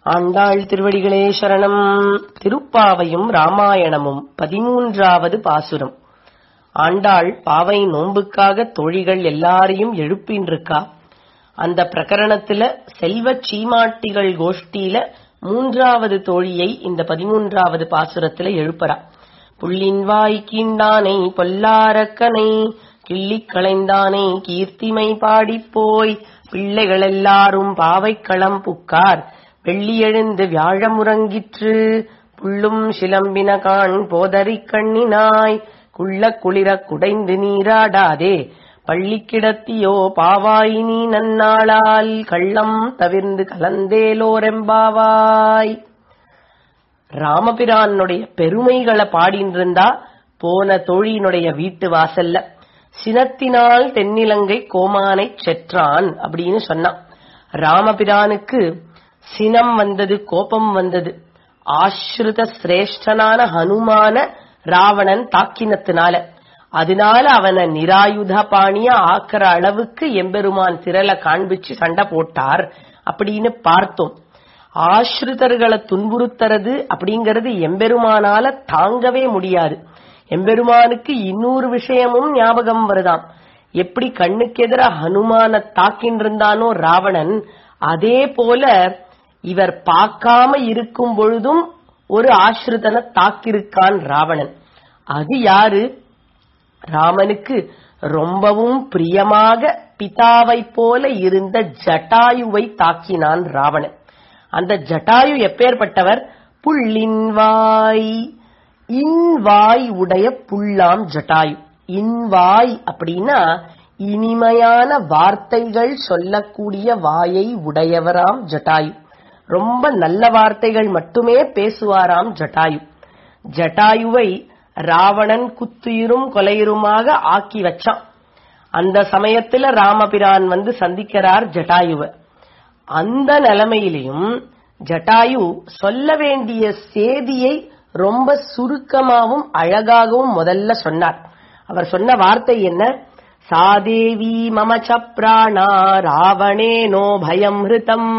ஆண்டாள் திருவடிகளே சரணம் திருப்பாவையும் ராமாயணமும் பதிமூன்றாவது பாசுரம் ஆண்டாள் பாவை நோன்புக்காக தோழிகள் எல்லாரையும் எழுப்பின்றிருக்கா அந்த பிரகரணத்துல செல்வச் சீமாட்டிகள் கோஷ்டியில மூன்றாவது தோழியை இந்த பதிமூன்றாவது பாசுரத்துல எழுப்புறா புள்ளின் வாய் கீண்டானை பொல்லாரக்கனை கிள்ளிக் களைந்தானை கீர்த்திமை பாடிப் போய் பிள்ளைகள் எல்லாரும் பாவைக்களம் புக்கார் வெள்ளி எழுந்து வியாழமுறங்கிற்று புள்ளும் சிலம்பின காண் போதறிக் கண்ணினாய் குள்ள குளிரக் குடைந்து நீராடாதே பள்ளி கிடத்தியோ பாவாய் நீ நன்னாளால் கள்ளம் தவிர்ந்து கலந்தேலோரெம்பாவாய் ராமபிரானுடைய பெருமைகளை பாடின்றிருந்தா போன தோழியினுடைய வீட்டு வாசல்ல சினத்தினால் தென்னிலங்கை கோமானை செற்றான் அப்படின்னு சொன்னான் ராமபிரானுக்கு சினம் வந்தது கோபம் வந்தது ஆஸ்ருத சிரேஷ்டனான ஹனுமான ராவணன் தாக்கினத்தினால அதனால அவனை நிராயுத பாணிய ஆக்கிற அளவுக்கு எம்பெருமான் திரள காண்பிச்சு சண்டை போட்டார் அப்படின்னு பார்த்தோம் ஆஸ்ருதர்களை துன்புறுத்துறது அப்படிங்கறது எம்பெருமானால தாங்கவே முடியாது எம்பெருமானுக்கு இன்னொரு விஷயமும் ஞாபகம் வருதாம் எப்படி கண்ணுக்கு எதிர ஹனுமான தாக்கின்றிருந்தானோ ராவணன் அதே போல இவர் பார்க்காம இருக்கும் பொழுதும் ஒரு ஆசிரிதனை தாக்கியிருக்கான் ராவணன் அது யாரு ராமனுக்கு ரொம்பவும் பிரியமாக பிதாவை போல இருந்த ஜட்டாயுவை தாக்கினான் ராவணன் அந்த ஜட்டாயு எப்பேற்பட்டவர் புள்ளின்வாய் இன்வாய் உடைய புல்லாம் ஜட்டாயு இன்வாய் அப்படின்னா இனிமையான வார்த்தைகள் சொல்லக்கூடிய வாயை உடையவராம் ஜட்டாயு ரொம்ப நல்ல வார்த்தைகள் மட்டுமே பேசுவாராம் ஜட்டாயு ஜட்டாயுவை ராவணன் குத்துயிரும் கொலையுருமாக ஆக்கி வச்சான் அந்த சமயத்துல ராமபிரான் வந்து சந்திக்கிறார் ஜட்டாயுவ அந்த நிலைமையிலையும் ஜட்டாயு சொல்ல வேண்டிய சேதியை ரொம்ப சுருக்கமாவும் அழகாகவும் முதல்ல சொன்னார் அவர் சொன்ன வார்த்தை என்ன சாதேவி மம சப்ராணா ராவணேனோ பயம் ஹிருதம்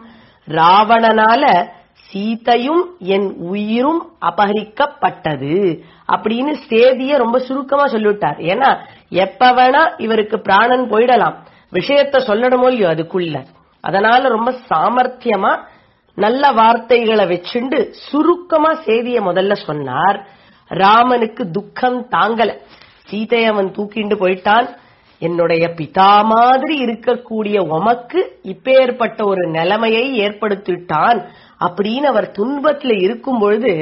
ராவணனால சீதையும் என் உயிரும் அபகரிக்கப்பட்டது அப்படின்னு சேதிய ரொம்ப சுருக்கமா சொல்லிவிட்டார் ஏன்னா எப்ப வேணா இவருக்கு பிராணன் போயிடலாம் விஷயத்த சொல்லணுமோ இல்லையோ அதுக்குள்ள அதனால ரொம்ப சாமர்த்தியமா நல்ல வார்த்தைகளை வச்சுண்டு சுருக்கமா சேதிய முதல்ல சொன்னார் ராமனுக்கு துக்கம் தாங்கல சீதையை அவன் தூக்கிண்டு போயிட்டான் என்னுடைய பிதா மாதிரி இருக்கக்கூடிய உமக்கு இப்பேற்பட்ட ஒரு நிலைமையை ஏற்படுத்திட்டான் அப்படின்னு அவர் துன்பத்துல இருக்கும் பொழுது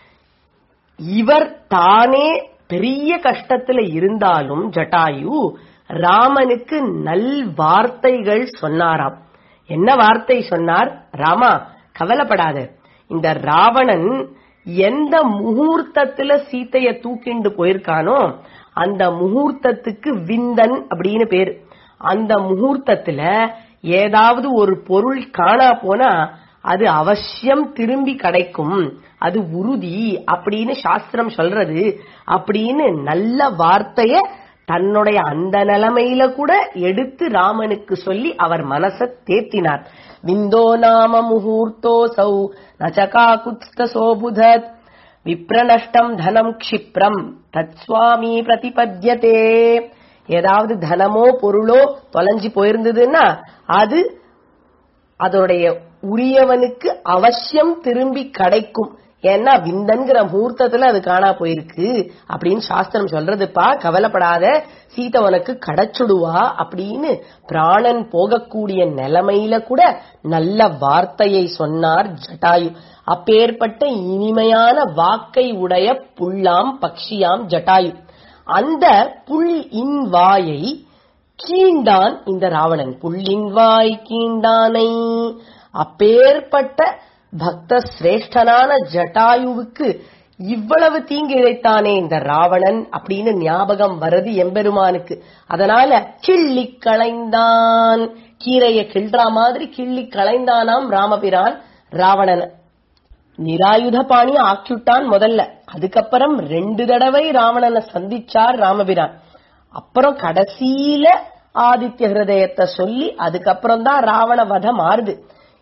இவர் தானே பெரிய கஷ்டத்துல இருந்தாலும் ஜட்டாயு ராமனுக்கு நல் வார்த்தைகள் சொன்னாராம் என்ன வார்த்தை சொன்னார் ராமா கவலைப்படாத இந்த ராவணன் எந்த முகூர்த்தத்துல சீத்தைய தூக்கிண்டு போயிருக்கானோ அந்த முகூர்த்தத்துக்கு விந்தன் அப்படின்னு பேரு அந்த முகூர்த்தத்துல ஏதாவது ஒரு பொருள் காணா போனா அது அவசியம் திரும்பி கிடைக்கும் அது உறுதி அப்படின்னு சாஸ்திரம் சொல்றது அப்படின்னு நல்ல வார்த்தைய தன்னுடைய அந்த நிலைமையில கூட எடுத்து ராமனுக்கு சொல்லி அவர் மனச தேத்தினார் விந்தோ நாம முகூர்த்தோ சௌ நச்சகா குத்ஸ்த சோபுதத் விப்ரநஷ்டம் தனம் க்ஷிப்ரம் தத் சுவாமி பிரதிபத்தியதே ஏதாவது தனமோ பொருளோ தொலைஞ்சு போயிருந்ததுன்னா அது அதோடைய உரியவனுக்கு அவசியம் திரும்பி கிடைக்கும் ஏன்னா விந்தன்கிற முகூர்த்தத்துல அது காணா போயிருக்கு அப்படின்னு சாஸ்திரம் சொல்றதுப்பா கவலைப்படாத சீதை உனக்கு கிடைச்சுடுவா அப்படின்னு பிராணன் போகக்கூடிய நிலைமையில கூட நல்ல வார்த்தையை சொன்னார் ஜட்டாயு அப்பேற்பட்ட இனிமையான வாக்கை உடைய புல்லாம் பக்ஷியாம் ஜட்டாயு அந்த புல் இன் வாயை கீண்டான் இந்த ராவணன் புல்லின் வாய் கீண்டானை அப்பேற்பட்ட பக்த சிரேஷ்டனான ஜட்டாயுவுக்கு இவ்வளவு தீங்கு இழைத்தானே இந்த ராவணன் அப்படின்னு ஞாபகம் வருது எம்பெருமானுக்கு அதனால கிள்ளி களைந்தான் கீரைய கிள்றா மாதிரி கிள்ளி களைந்தானாம் ராமபிரான் ராவணன் நிராயுத பாணி ஆக்கிவிட்டான் முதல்ல அதுக்கப்புறம் ரெண்டு தடவை ராவணனை சந்திச்சார் ராமபிரான் அப்புறம் கடைசியில ஆதித்ய ஹிருதயத்தை சொல்லி அதுக்கப்புறம் தான் ராவண வதம் மாறுது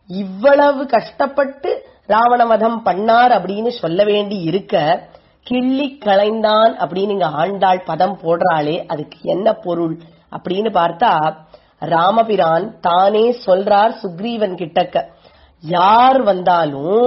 இவ்வளவு கஷ்டப்பட்டு ராவணவதம் பண்ணார் அப்படின்னு சொல்ல வேண்டி இருக்க கிள்ளி களைந்தான் அப்படின்னு இங்க ஆண்டாள் பதம் போடுறாளே அதுக்கு என்ன பொருள் அப்படின்னு பார்த்தா ராமபிரான் தானே சொல்றார் சுக்ரீவன் கிட்டக்க யார் வந்தாலும்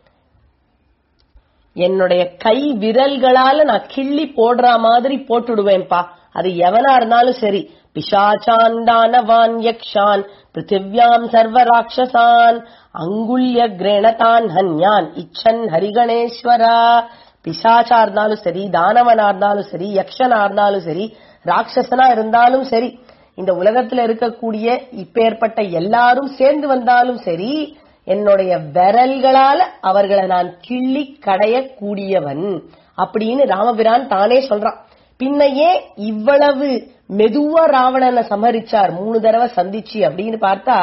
என்னுடைய கை விரல்களால நான் கிள்ளி போடுற மாதிரி போட்டுடுவேன்பா அது எவனா இருந்தாலும் சரி பிசாச்சான் தானவான் யக்ஷான் பிருத்திவ்யாம் சர்வ ராட்சசான் அங்குல்ய கிரேணதான் ஹன்யான் இச்சன் ஹரிகணேஸ்வரா பிசாச்சா இருந்தாலும் சரி தானவனா இருந்தாலும் சரி யக்ஷனா இருந்தாலும் சரி ராட்சசனா இருந்தாலும் சரி இந்த உலகத்துல இருக்கக்கூடிய இப்பேற்பட்ட எல்லாரும் சேர்ந்து வந்தாலும் சரி என்னுடைய விரல்களால அவர்களை நான் கிள்ளி கடையக்கூடியவன் அப்படின்னு ராமபிரான் தானே சொல்றான் பின்னையே இவ்வளவு மெதுவா ராவணனை சமரிச்சார் மூணு தடவை சந்திச்சு அப்படின்னு பார்த்தா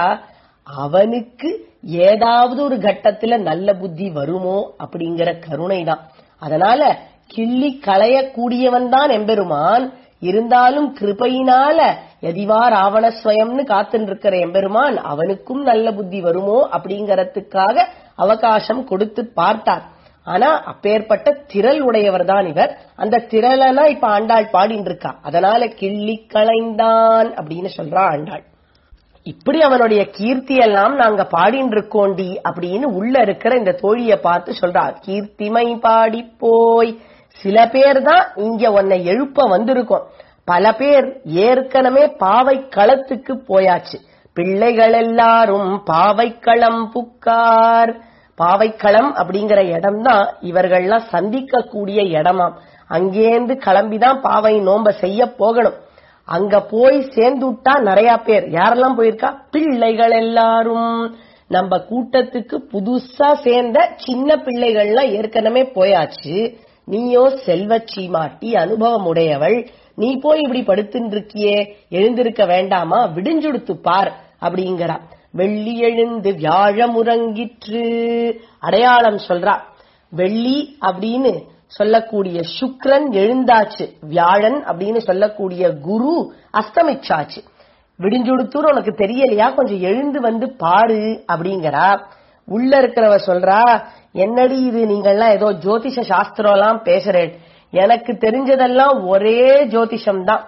அவனுக்கு ஏதாவது ஒரு கட்டத்துல நல்ல புத்தி வருமோ அப்படிங்கிற கருணை தான் அதனால கிள்ளி களையக்கூடியவன் தான் எம்பெருமான் இருந்தாலும் கிருபையினால எதிவா ராவணஸ்வயம்னு காத்துட்டு இருக்கிற எம்பெருமான் அவனுக்கும் நல்ல புத்தி வருமோ அப்படிங்கறதுக்காக அவகாசம் கொடுத்து பார்த்தார் ஆனா அப்பேற்பட்ட திரள் உடையவர் தான் இவர் அந்த திரளனா இப்ப ஆண்டாள் பாடிட்டு இருக்கா அதனால கிள்ளி களைந்தான் அப்படின்னு சொல்றா ஆண்டாள் இப்படி அவனுடைய கீர்த்தி எல்லாம் நாங்க பாடின்னு இருக்கோண்டி அப்படின்னு உள்ள இருக்கிற இந்த தோழிய பார்த்து சொல்றா கீர்த்திமை பாடி போய் சில பேர் தான் இங்க உன்னை எழுப்ப வந்திருக்கோம் பல பேர் ஏற்கனவே பாவை களத்துக்கு போயாச்சு பிள்ளைகள் எல்லாரும் பாவைக்களம் புக்கார் பாவைக்களம் அப்படிங்கிற இடம் தான் இவர்கள்லாம் சந்திக்கக்கூடிய இடமாம் அங்கேந்து கிளம்பிதான் பாவை நோம்ப செய்ய போகணும் அங்க போய் சேர்ந்துட்டா நிறைய பேர் யாரெல்லாம் போயிருக்கா பிள்ளைகள் எல்லாரும் நம்ம கூட்டத்துக்கு புதுசா சேர்ந்த சின்ன பிள்ளைகள்லாம் ஏற்கனவே போயாச்சு நீயோ செல்வச்சி மாட்டி அனுபவம் உடையவள் நீ போய் இப்படி படுத்துட்டு இருக்கியே எழுந்திருக்க வேண்டாமா விடிஞ்சுடுத்து பார் அப்படிங்கிறா வெள்ளி எழுந்து வியாழமுறங்கிற்று அடையாளம் சொல்றா வெள்ளி அப்படின்னு சொல்லக்கூடிய சுக்ரன் எழுந்தாச்சு வியாழன் அப்படின்னு சொல்லக்கூடிய குரு அஸ்தமிச்சாச்சு விடிஞ்சுடுத்தூர் உனக்கு தெரியலையா கொஞ்சம் எழுந்து வந்து பாரு அப்படிங்கிறா உள்ள இருக்கிறவ சொல்றா என்னடி இது நீங்கள்லாம் ஏதோ ஜோதிஷ சாஸ்திரம் எல்லாம் பேசுறேன் எனக்கு தெரிஞ்சதெல்லாம் ஒரே ஜோதிஷம் தான்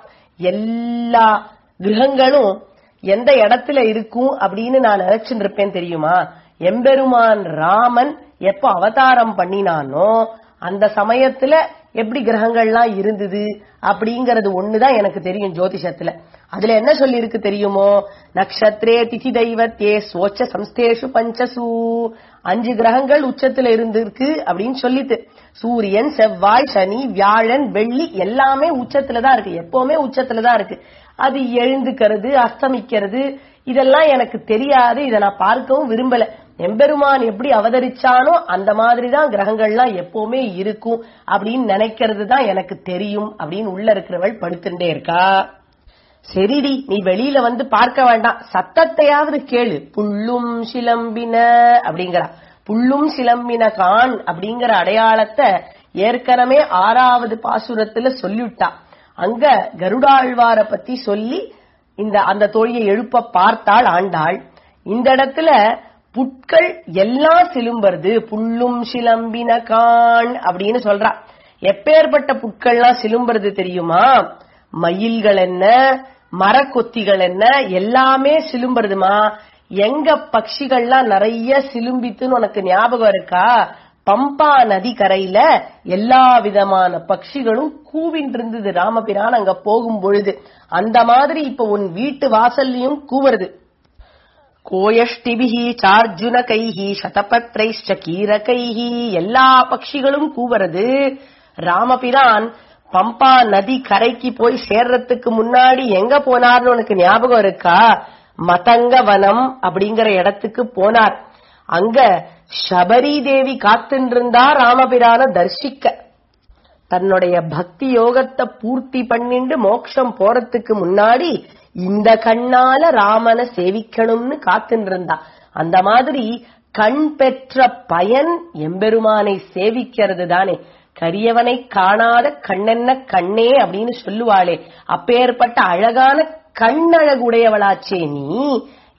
எல்லா கிரகங்களும் எந்த இடத்துல இருக்கும் அப்படின்னு நான் நினைச்சுட்டு இருப்பேன் தெரியுமா எம்பெருமான் ராமன் எப்ப அவதாரம் பண்ணினானோ அந்த சமயத்துல எப்படி கிரகங்கள்லாம் இருந்தது அப்படிங்கறது ஒண்ணுதான் எனக்கு தெரியும் ஜோதிஷத்துல அதுல என்ன சொல்லி இருக்கு தெரியுமோ நக்ஷத்ரே திதி தெய்வத்தே சோச்ச சம்ஸ்தேஷு பஞ்சசு அஞ்சு கிரகங்கள் உச்சத்துல இருந்திருக்கு அப்படின்னு சொல்லிட்டு சூரியன் செவ்வாய் சனி வியாழன் வெள்ளி எல்லாமே உச்சத்துல தான் இருக்கு எப்பவுமே உச்சத்துல தான் இருக்கு அது எழுந்துக்கிறது அஸ்தமிக்கிறது இதெல்லாம் எனக்கு தெரியாது இதை நான் பார்க்கவும் விரும்பல எம்பெருமான் எப்படி அவதரிச்சானோ அந்த மாதிரி தான் கிரகங்கள்லாம் எப்பவுமே இருக்கும் அப்படின்னு நினைக்கிறது தான் எனக்கு தெரியும் அப்படின்னு உள்ள இருக்கிறவள் படுத்துட்டே இருக்கா சரிடி நீ வெளியில வந்து பார்க்க வேண்டாம் சத்தத்தையாவது கேளு புல்லும் சிலம்பின அப்படிங்கிறா புல்லும் சிலம்பின கான் அப்படிங்கிற அடையாளத்தை ஏற்கனவே ஆறாவது பாசுரத்துல சொல்லிவிட்டா அங்க கருடாழ்வார பத்தி சொல்லி இந்த அந்த தோழியை எழுப்ப பார்த்தாள் ஆண்டாள் இந்த இடத்துல புட்கள் எல்லாம் சிலும்புறது புல்லும் சிலம்பின கான் அப்படின்னு சொல்றா எப்பேற்பட்ட புட்கள்லாம் சிலும்புறது தெரியுமா மயில்கள் என்ன மரக்கொத்திகள் என்ன எல்லாமே சிலும்புறதுமா எங்க பட்சிகள்லாம் நிறைய சிலும்பித்துன்னு உனக்கு ஞாபகம் இருக்கா பம்பா நதி கரையில எல்லா விதமான பட்சிகளும் கூவின் இருந்தது ராமபிரான் அங்க போகும் பொழுது அந்த மாதிரி இப்ப உன் வீட்டு வாசல்லையும் கூவுறது கோயஷ்டிபிஹி சார்ஜுனகைஹி சதபத்ரைஷ்ட கீரகைஹி எல்லா பட்சிகளும் கூவுறது ராமபிரான் பம்பா நதி கரைக்கு போய் சேர்றதுக்கு முன்னாடி எங்க போனார்னு உனக்கு ஞாபகம் இருக்கா மதங்க வனம் அப்படிங்கிற இடத்துக்கு போனார் அங்க சபரி தேவி காத்துருந்தா ராமபிரான தரிசிக்க தன்னுடைய பக்தி யோகத்தை பூர்த்தி பண்ணிண்டு மோட்சம் போறதுக்கு முன்னாடி இந்த கண்ணால ராமனை சேவிக்கணும்னு காத்துட்டு இருந்தா அந்த மாதிரி கண் பெற்ற பயன் எம்பெருமானை சேவிக்கிறது தானே கரியவனை காணாத கண்ணென்ன கண்ணே அப்படின்னு சொல்லுவாளே அப்பேற்பட்ட அழகான கண்ணழகுடையவளாச்சே நீ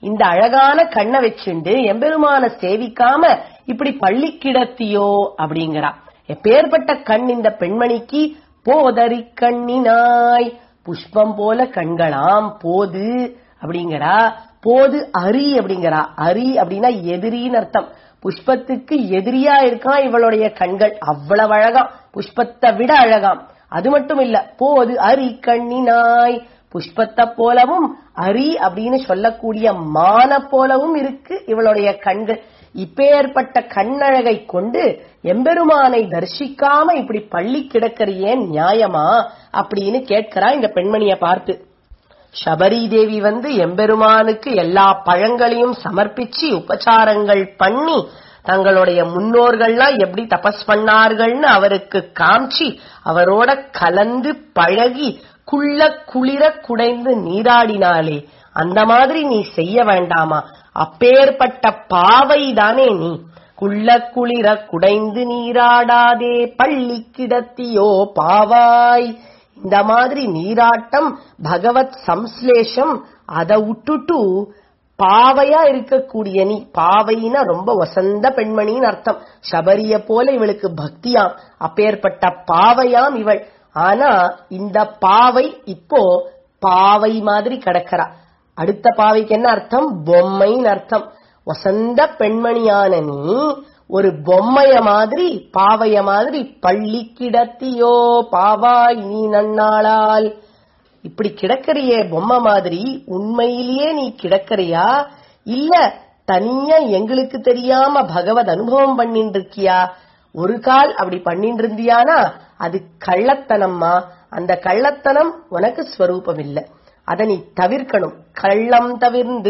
இந்த அழகான கண்ணை வச்சுண்டு எம்பெருமான சேவிக்காம இப்படி பள்ளி கிடத்தியோ அப்படிங்கிறா எப்பேற்பட்ட கண் இந்த பெண்மணிக்கு போதறி கண்ணினாய் புஷ்பம் போல கண்களாம் போது அப்படிங்கிறா போது அரி அப்படிங்கிறா அரி அப்படின்னா எதிரின்னு அர்த்தம் புஷ்பத்துக்கு எதிரியா இருக்கான் இவளுடைய கண்கள் அவ்வளவு அழகாம் புஷ்பத்தை விட அழகாம் அது மட்டும் இல்ல போது அரி கண்ணினாய் புஷ்பத்தை போலவும் அரி அப்படின்னு சொல்லக்கூடிய மான போலவும் இருக்கு இவளுடைய கண்கள் இப்பேற்பட்ட கண்ணழகை கொண்டு எம்பெருமானை தரிசிக்காம இப்படி பள்ளி கிடக்கிறியே நியாயமா அப்படின்னு கேட்கிறா இந்த பெண்மணிய பார்த்து சபரி தேவி வந்து எம்பெருமானுக்கு எல்லா பழங்களையும் சமர்ப்பிச்சு உபச்சாரங்கள் பண்ணி தங்களுடைய முன்னோர்கள்லாம் எப்படி தபஸ் பண்ணார்கள்னு அவருக்கு காமிச்சு அவரோட கலந்து பழகி குள்ள குளிர குடைந்து நீராடினாலே அந்த மாதிரி நீ செய்ய வேண்டாமா அப்பேற்பட்ட பாவை தானே நீ குள்ள குளிர குடைந்து நீராடாதே பள்ளி கிடத்தியோ பாவாய் இந்த மாதிரி நீராட்டம் பகவத் சம்ஸ்லேஷம் அதை விட்டுட்டு பாவையா இருக்கக்கூடிய நீ பாவைனா ரொம்ப வசந்த பெண்மணின்னு அர்த்தம் சபரிய போல இவளுக்கு பக்தியாம் அப்பேற்பட்ட பாவையாம் இவள் ஆனா இந்த பாவை இப்போ பாவை மாதிரி கிடக்கிறா அடுத்த பாவைக்கு என்ன அர்த்தம் பொம்மைன்னு அர்த்தம் வசந்த பெண்மணியான நீ ஒரு பொம்மைய மாதிரி பாவைய மாதிரி பள்ளி கிடத்தியோ பாவாய் நீ நன்னாளால் இப்படி கிடக்கறியே பொம்மை மாதிரி உண்மையிலேயே நீ கிடக்கறியா இல்ல தனியா எங்களுக்கு தெரியாம பகவத் அனுபவம் பண்ணிட்டு இருக்கியா ஒரு கால் அப்படி பண்ணிட்டு இருந்தியானா அது கள்ளத்தனம்மா அந்த கள்ளத்தனம் உனக்கு ஸ்வரூபம் இல்ல அதை நீ தவிர்க்கணும் கள்ளம் தவிர்ந்து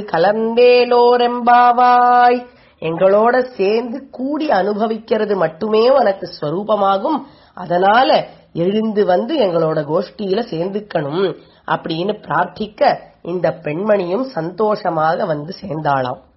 கலந்தேலோரெம்பாவாய் எங்களோட சேர்ந்து கூடி அனுபவிக்கிறது மட்டுமே உனக்கு ஸ்வரூபமாகும் அதனால எழுந்து வந்து எங்களோட கோஷ்டியில சேர்ந்துக்கணும் அப்படின்னு பிரார்த்திக்க இந்த பெண்மணியும் சந்தோஷமாக வந்து சேர்ந்தாளாம்